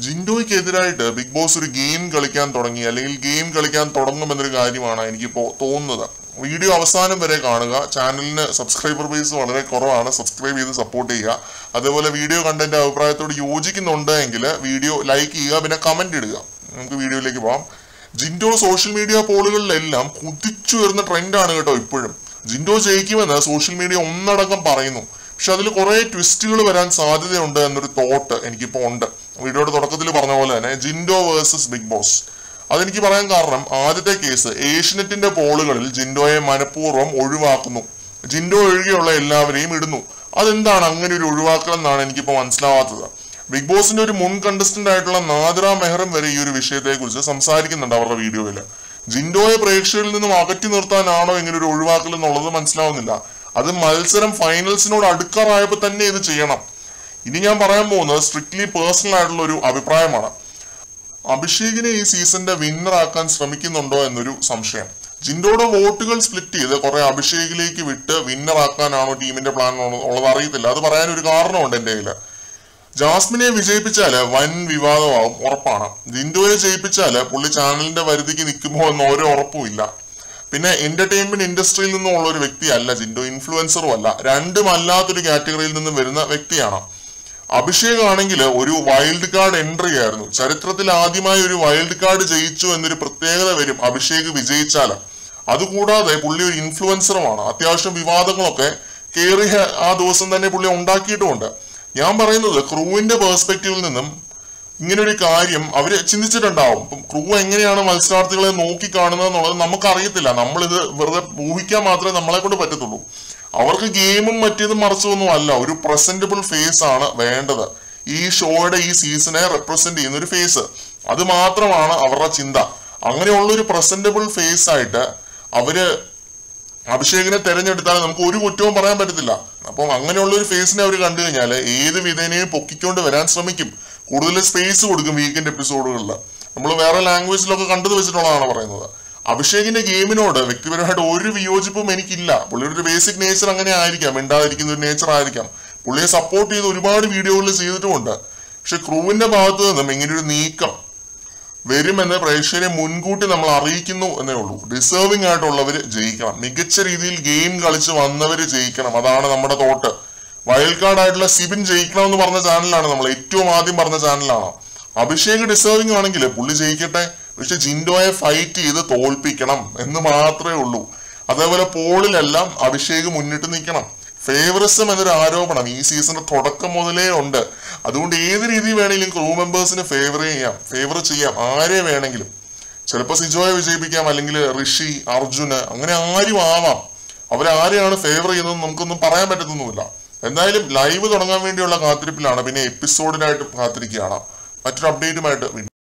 ജിൻഡോയ്ക്കെതിരായിട്ട് Bigg Boss ഒരു ഗെയിം കളിക്കാൻ തുടങ്ങി അല്ലെങ്കിൽ ഗെയിം കളിക്കാൻ തുടങ്ങുമെന്നൊരു കാര്യമാണ് എനിക്കിപ്പോൾ തോന്നുന്നത് വീഡിയോ അവസാനം വരെ കാണുക ചാനലിന് സബ്സ്ക്രൈബർ ബേസ് വളരെ കുറവാണ് സബ്സ്ക്രൈബ് ചെയ്ത് സപ്പോർട്ട് ചെയ്യുക അതേപോലെ വീഡിയോ കണ്ടന്റ് അഭിപ്രായത്തോട് യോജിക്കുന്നുണ്ട് എങ്കിൽ വീഡിയോ ലൈക്ക് ചെയ്യുക പിന്നെ കമന്റ് ഇടുക നമുക്ക് വീഡിയോയിലേക്ക് പോകാം ജിൻഡോ സോഷ്യൽ മീഡിയ പോളുകളിലെല്ലാം കുതിച്ചുയർന്ന ട്രെൻഡാണ് കേട്ടോ ഇപ്പോഴും ജിൻഡോ ജയിക്കുമെന്ന് സോഷ്യൽ മീഡിയ ഒന്നടങ്കം പറയുന്നു പക്ഷെ അതിൽ കുറെ ട്വിസ്റ്റുകൾ വരാൻ സാധ്യതയുണ്ട് എന്നൊരു തോട്ട് എനിക്കിപ്പോൾ ഉണ്ട് വീഡിയോയുടെ തുടക്കത്തിൽ പറഞ്ഞ പോലെ തന്നെ ജിൻഡോ വേഴ്സസ് ബിഗ് ബോസ് അതെനിക്ക് പറയാൻ കാരണം ആദ്യത്തെ കേസ് ഏഷ്യനെറ്റിന്റെ പോളുകളിൽ ജിൻഡോയെ മനഃപൂർവ്വം ഒഴിവാക്കുന്നു ജിൻഡോ ഒഴികെയുള്ള എല്ലാവരെയും ഇടുന്നു അതെന്താണ് അങ്ങനെ ഒരു ഒഴിവാക്കൽ എന്നാണ് എനിക്കിപ്പോൾ മനസ്സിലാവാത്തത് ബിഗ് ബോസിന്റെ ഒരു മുൻ കണ്ടസ്റ്റന്റ് ആയിട്ടുള്ള നാദിറ മെഹറും വരെ ഈ ഒരു വിഷയത്തെ കുറിച്ച് സംസാരിക്കുന്നുണ്ട് അവരുടെ വീഡിയോയിൽ ജിൻഡോയെ പ്രേക്ഷകരിൽ നിന്നും അകറ്റി നിർത്താനാണോ ഇങ്ങനെ ഒരു ഒഴിവാക്കൽ എന്നുള്ളത് മനസ്സിലാവുന്നില്ല അത് മത്സരം ഫൈനൽസിനോട് അടുക്കാറായപ്പോൾ തന്നെ ഇത് ചെയ്യണം ഇനി ഞാൻ പറയാൻ പോകുന്നത് സ്ട്രിക്ട്ലി പേഴ്സണൽ ആയിട്ടുള്ള ഒരു അഭിപ്രായമാണ് അഭിഷേകിനെ ഈ സീസണിന്റെ വിന്നർ ആക്കാൻ ശ്രമിക്കുന്നുണ്ടോ എന്നൊരു സംശയം ജിൻഡോയുടെ വോട്ടുകൾ സ്പ്ലിറ്റ് ചെയ്ത് കുറെ അഭിഷേകിലേക്ക് വിട്ട് വിന്നർ ആക്കാനാണോ ടീമിന്റെ പ്ലാൻ ഉള്ളത് അറിയത്തില്ല അത് പറയാൻ ഒരു കാരണമുണ്ട് എന്റെ കയ്യില് ജാസ്മിനെ വിജയിപ്പിച്ചാല് വൻ വിവാദമാവും ഉറപ്പാണ് ജിൻഡോയെ ജയിപ്പിച്ചാല് പുള്ളി ചാനലിന്റെ വരുതിക്ക് നിൽക്കുമോ എന്ന് ഓരോ ഉറപ്പും ഇല്ല പിന്നെ എന്റർടൈൻമെന്റ് ഇൻഡസ്ട്രിയിൽ നിന്നുള്ള ഒരു വ്യക്തിയല്ല ജിൻഡോ ഇൻഫ്ലുവൻസറും അല്ല രണ്ടും അല്ലാത്തൊരു കാറ്റഗറിയിൽ നിന്നും വരുന്ന വ്യക്തിയാണ് അഭിഷേക് ആണെങ്കിൽ ഒരു വൈൽഡ് കാർഡ് എൻട്രി ആയിരുന്നു ചരിത്രത്തിൽ ആദ്യമായി ഒരു വൈൽഡ് കാർഡ് ജയിച്ചു എന്നൊരു പ്രത്യേകത വരും അഭിഷേക് വിജയിച്ചാൽ അതുകൂടാതെ പുള്ളി ഒരു ഇൻഫ്ലുവൻസറുമാണ് അത്യാവശ്യം വിവാദങ്ങളൊക്കെ കേറിയ ആ ദിവസം തന്നെ പുള്ളി ഉണ്ടാക്കിയിട്ടുമുണ്ട് ഞാൻ പറയുന്നത് ക്രൂവിന്റെ പേഴ്സ്പെക്റ്റീവിൽ നിന്നും ഇങ്ങനെ ഒരു കാര്യം അവര് ചിന്തിച്ചിട്ടുണ്ടാവും ഇപ്പം ക്രൂ എങ്ങനെയാണ് മത്സരാർത്ഥികളെ നോക്കി കാണുന്നത് എന്നുള്ളത് നമുക്കറിയത്തില്ല നമ്മളിത് വെറുതെ ഊഹിക്കാൻ മാത്രമേ നമ്മളെ കൊണ്ട് പറ്റത്തുള്ളൂ അവർക്ക് ഗെയിമും മറ്റേതും മറിച്ചതൊന്നും അല്ല ഒരു പ്രസന്റബിൾ ഫേസ് ആണ് വേണ്ടത് ഈ ഷോയുടെ ഈ സീസണെ റെപ്രസെന്റ് ചെയ്യുന്ന ഒരു ഫേസ് അത് മാത്രമാണ് അവരുടെ ചിന്ത അങ്ങനെയുള്ള ഒരു പ്രസന്റബിൾ ഫേസ് ആയിട്ട് അവര് അഭിഷേകിനെ തെരഞ്ഞെടുത്താൽ നമുക്ക് ഒരു കുറ്റവും പറയാൻ പറ്റത്തില്ല അപ്പം അങ്ങനെയുള്ള ഒരു ഫേസിനെ അവർ കണ്ടു കഴിഞ്ഞാൽ ഏത് വിധേനയും പൊക്കിക്കൊണ്ട് വരാൻ ശ്രമിക്കും കൂടുതൽ സ്പേസ് കൊടുക്കും വീക്കെൻഡ് എപ്പിസോഡുകളിൽ നമ്മൾ വേറെ ലാംഗ്വേജിലൊക്കെ കണ്ടത് വെച്ചിട്ടുള്ളതാണ് പറയുന്നത് അഭിഷേകിന്റെ ഗെയിമിനോട് വ്യക്തിപരമായിട്ട് ഒരു വിയോജിപ്പും എനിക്കില്ല പുള്ളിയുടെ ഒരു ബേസിക് നേച്ചർ അങ്ങനെ ആയിരിക്കാം മിണ്ടാതിരിക്കുന്ന ഒരു നേച്ചർ ആയിരിക്കാം പുള്ളിയെ സപ്പോർട്ട് ചെയ്ത് ഒരുപാട് വീഡിയോകളിൽ ചെയ്തിട്ടുമുണ്ട് പക്ഷെ ക്രൂവിന്റെ ഭാഗത്തു നിന്നും ഇങ്ങനെ ഒരു നീക്കം വരുമെന്ന് പ്രേക്ഷകരെ മുൻകൂട്ടി നമ്മൾ അറിയിക്കുന്നു എന്നേ ഉള്ളൂ ഡിസേർവിംഗ് ആയിട്ടുള്ളവർ ജയിക്കണം മികച്ച രീതിയിൽ ഗെയിം കളിച്ച് വന്നവർ ജയിക്കണം അതാണ് നമ്മുടെ തോട്ട് വൈൽഡ് കാർഡ് ആയിട്ടുള്ള സിബിൻ ജയിക്കണം എന്ന് പറഞ്ഞ ചാനലാണ് നമ്മൾ ഏറ്റവും ആദ്യം പറഞ്ഞ ചാനലാണ് അഭിഷേക് ഡിസേർവിംഗ് ആണെങ്കിൽ പുള്ളി ജയിക്കട്ടെ പക്ഷെ ജിൻഡോയെ ഫൈറ്റ് ചെയ്ത് തോൽപ്പിക്കണം എന്ന് മാത്രമേ ഉള്ളൂ അതേപോലെ പോളിലെല്ലാം അഭിഷേക് മുന്നിട്ട് നിൽക്കണം ഫേവറിസം എന്നൊരു ആരോപണം ഈ സീസണിന്റെ തുടക്കം മുതലേ ഉണ്ട് അതുകൊണ്ട് ഏത് രീതി വേണമെങ്കിലും ക്രൂ മെമ്പേഴ്സിന് ഫേവർ ചെയ്യാം ഫേവർ ചെയ്യാം ആരെ വേണമെങ്കിലും ചിലപ്പോൾ സിജോയെ വിജയിപ്പിക്കാം അല്ലെങ്കിൽ ഋഷി അർജുന് അങ്ങനെ ആരും ആവാം അവരാരെയാണ് ഫേവർ ചെയ്യുന്നത് നമുക്കൊന്നും പറയാൻ പറ്റത്തൊന്നുമില്ല എന്തായാലും ലൈവ് തുടങ്ങാൻ വേണ്ടിയുള്ള കാത്തിരിപ്പിലാണ് പിന്നെ എപ്പിസോഡിനായിട്ട് കാത്തിരിക്കുകയാണ് മറ്റൊരു അപ്ഡേറ്റുമായിട്ട് വീണ്ടും